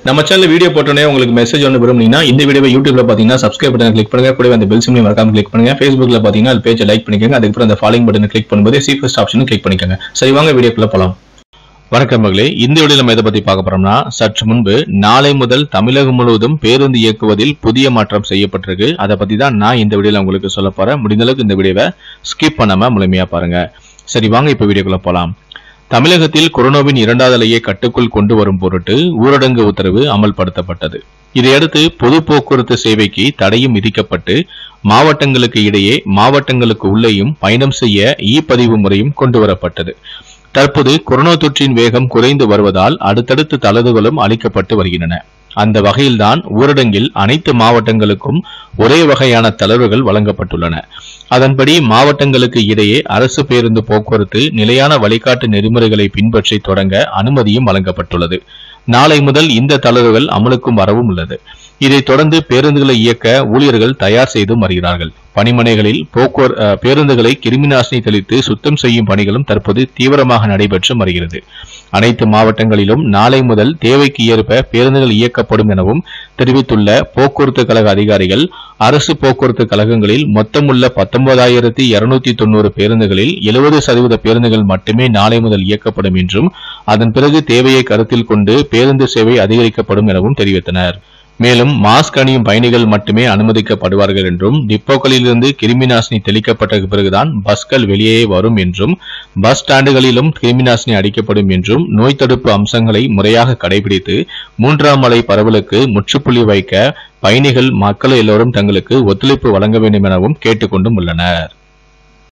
நம்ம channel video போட்டோன்னே உங்களுக்கு மெசேஜ் ஒன்று விரும்புனீங்கன்னா இந்த வீடியோவை யூடியூப்ல பார்த்தீங்கன்னா சப்ஸ்கிரைப் பட்டன் கிளிக் பண்ணுங்க கூடவே அந்த பெல் சிம்லையும் மறக்காம கிளிக் பண்ணுங்க ஃபேஸ்புக்ல பார்த்தீங்கன்னா அது பேஜை லைக் பண்ணிக்கோங்க அதுக்கப்புறம் அந்த ஃபாலோயிங் பட்டனை கிளிக் பண்ணும்போது சி ஃபர்ஸ்ட் ஆப்ஷனும் கிளிக் பண்ணிக்கோங்க சரி வாங்க வீடியோக்குள்ள போலாம் வணக்கம் மகளே இந்த வீடியோல நம்ம எதை பத்தி பார்க்க போறோம்னா சற்று முன்பு நாளை முதல் தமிழகம் முழுவதும் பேருந்து இயக்குவதில் புதிய மாற்றம் செய்யப்பட்டிருக்கு அதை பத்தி தான் நான் இந்த வீடியோல உங்களுக்கு சொல்ல போறேன் முடிந்த அளவுக்கு இந்த வீடியோவை ஸ்கிப் பண்ணாம முழுமையா பாருங்க சரி வாங்க இப்ப வீடியோக்குள்ள போலாம் தமிழகத்தில் கொரோனாவின் இரண்டாவது அலையை கட்டுக்குள் கொண்டு வரும் பொருட்டு ஊரடங்கு உத்தரவு அமல்படுத்தப்பட்டது இதையடுத்து பொது போக்குவரத்து சேவைக்கு தடையும் விதிக்கப்பட்டு மாவட்டங்களுக்கு இடையே மாவட்டங்களுக்கு உள்ளேயும் பயணம் செய்ய இ பதிவு முறையும் கொண்டு வரப்பட்டது தற்போது கொரோனா தொற்றின் வேகம் குறைந்து வருவதால் அடுத்தடுத்து தளர்வுகளும் அளிக்கப்பட்டு வருகின்றன அந்த வகையில்தான் ஊரடங்கில் அனைத்து மாவட்டங்களுக்கும் ஒரே வகையான தளர்வுகள் வழங்கப்பட்டுள்ளன அதன்படி மாவட்டங்களுக்கு இடையே அரசு பேருந்து போக்குவரத்து நிலையான வழிகாட்டு நெறிமுறைகளை பின்பற்றி தொடங்க அனுமதியும் வழங்கப்பட்டுள்ளது நாளை முதல் இந்த தளர்வுகள் அமலுக்கும் வரவும் உள்ளது இதைத் தொடர்ந்து பேருந்துகளை இயக்க ஊழியர்கள் தயார் செய்தும் வருகிறார்கள் பணிமனைகளில் போக்குவரத்து அஹ், பேருந்துகளை கிருமிநாசினி தெளித்து சுத்தம் செய்யும் பணிகளும் தற்போது தீவிரமாக நடைபெற்று வருகிறது அனைத்து மாவட்டங்களிலும் நாளை முதல் தேவைக்கு ஏற்ப பேருந்துகள் இயக்கப்படும் எனவும் தெரிவித்துள்ள போக்குவரத்து கழக அதிகாரிகள் அரசு போக்குவரத்து கழகங்களில் மொத்தமுள்ள பத்தொன்பதாயிரத்தி இருநூத்தி தொண்ணூறு பேருந்துகளில் எழுபது சதவீத பேருந்துகள் மட்டுமே நாளை முதல் இயக்கப்படும் என்றும் அதன் பிறகு தேவையை கருத்தில் கொண்டு பேருந்து சேவை அதிகரிக்கப்படும் எனவும் தெரிவித்தனர் மேலும் மாஸ்க் அணியும் பயணிகள் மட்டுமே அனுமதிக்கப்படுவார்கள் என்றும் டிப்போக்களிலிருந்து கிருமி நாசினி தெளிக்கப்பட்ட பிறகுதான் பஸ்கள் வெளியே வரும் என்றும் பஸ் ஸ்டாண்டுகளிலும் கிருமி நாசினி அடிக்கப்படும் என்றும் நோய் தடுப்பு அம்சங்களை முறையாக கடைபிடித்து மூன்றாம் அலை பரவலுக்கு முற்றுப்புள்ளி வைக்க பயணிகள் மக்கள் எல்லோரும் தங்களுக்கு ஒத்துழைப்பு வழங்க வேண்டும் எனவும் கேட்டுக்கொண்டும் உள்ளனர்